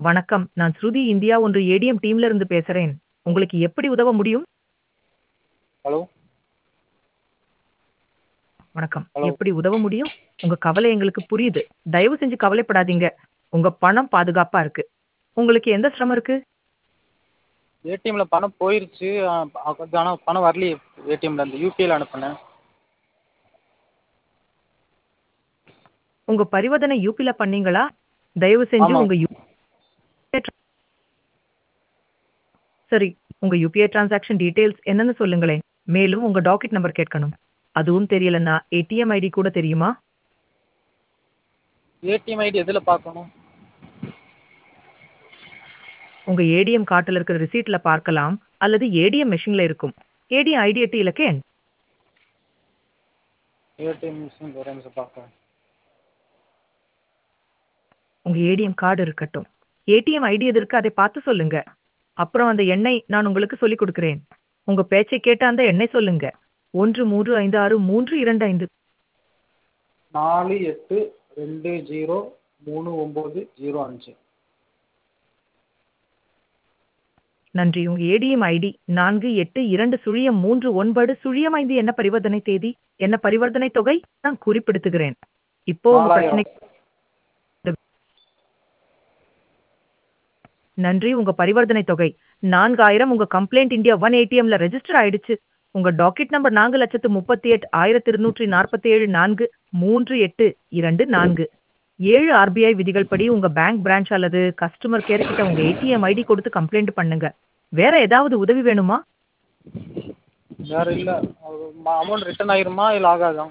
வணக்கம் நான் ஸ்ருதி இந்தியா ஒன்று ஏடிஎம் டீம்ல இருந்து பேசுறேன் உங்களுக்கு எப்படி உதவ முடியும் ஹலோ வணக்கம் Hello. எப்படி உதவ முடியும் உங்க கவலை எங்களுக்கு புரியுது தயவு செஞ்சு கவலைப்படாதீங்க உங்க பணம் பாதுகாப்பா இருக்கு உங்களுக்கு எந்த சிரமம் இருக்கு ஏடிஎம்ல பணம் போயிருச்சு ஆனால் பணம் வரலையே ஏடிஎம்ல இந்த யூபிஐல அனுப்புனேன் உங்க பரிவர்த்தனை யூபில பண்ணீங்களா தயவு செஞ்சு ஆமா. உங்க யூ- சரி உங்க யூபிஐ டிரான்சாக்ஷன் டீடைல்ஸ் என்னன்னு சொல்லுங்களேன் மேலும் உங்க டாக்கெட் நம்பர் கேட்கணும் அதுவும் தெரியலன்னா ஏடிஎம் ஐடி கூட தெரியுமா ஏடிஎம் ஐடி எதில் பார்க்கணும் உங்க ஏடிஎம் கார்டுல இருக்கிற ரிசீட்ல பார்க்கலாம் அல்லது ஏடிஎம் மெஷின்ல இருக்கும் ஏடிஎம் ஐடி எட்டு இலக்க எண் ஏடிஎம் மிஷின் ஒரே நிமிஷம் பார்க்குறேன் உங்க ஏடிஎம் கார்டு இருக்கட்டும் ஏடிஎம் ஐடி எது இருக்கு அதை பார்த்து சொல்லுங்க அப்புறம் அந்த எண்ணை நான் உங்களுக்கு சொல்லிக் கொடுக்கிறேன் உங்க பேச்சை கேட்ட அந்த எண்ணை சொல்லுங்க ஒன்று மூன்று ஐந்து ஆறு மூன்று இரண்டு ஐந்து நாலு எட்டு ரெண்டு ஜீரோ மூணு ஒம்பது ஜீரோ அஞ்சு நன்றி உங்க ஏடிஎம் ஐடி நான்கு எட்டு இரண்டு சுழியம் மூன்று ஒன்பது சுழியம் ஐந்து என்ன பரிவர்த்தனை தேதி என்ன பரிவர்த்தனை தொகை நான் குறிப்பிடுத்துகிறேன் இப்போ உங்க நாலாயிரம். பிரச்சனை நன்றி உங்க பரிவர்த்தனை தொகை நான்காயிரம் உங்க கம்ப்ளைண்ட் இந்தியா ஒன் ஏடிஎம்ல ரெஜிஸ்டர் ஆயிடுச்சு உங்க டாக்கெட் நம்பர் நான்கு லட்சத்து முப்பத்தி எட்டு ஆயிரத்தி இருநூற்றி நாற்பத்தி ஏழு நான்கு மூன்று எட்டு இரண்டு நான்கு ஏழு ஆர்பிஐ விதிகள் படி உங்க பேங்க் பிரான்ச் அல்லது கஸ்டமர் கேர் கிட்ட உங்க ஏடிஎம் ஐடி கொடுத்து கம்ப்ளைண்ட் பண்ணுங்க வேற ஏதாவது உதவி வேணுமா வேறு இல்லை அமௌண்ட் ரிட்டர்ன் ஆயிருமா இல்லை ஆகாதா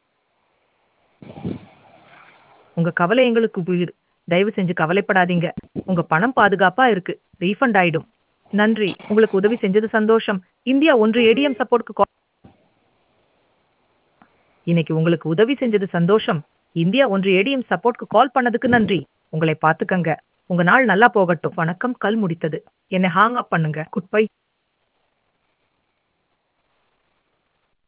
உங்க கவலை எங்களுக்கு புரியுது தயவு செஞ்சு கவலைப்படாதீங்க உங்க பணம் பாதுகாப்பா இருக்கு ரீஃபண்ட் ஆயிடும் நன்றி உங்களுக்கு உதவி செஞ்சது சந்தோஷம் இந்தியா ஒன்று ஏடிஎம் சப்போர்ட்க்கு call- இன்னைக்கு உங்களுக்கு உதவி செஞ்சது சந்தோஷம் இந்தியா ஒன்று ஏடிஎம் சப்போர்ட்க்கு கால் பண்ணதுக்கு நன்றி உங்களை பாத்துக்கங்க உங்க நாள் நல்லா போகட்டும் வணக்கம் கல் முடித்தது என்னை ஹாங் அப் பண்ணுங்க குட் பை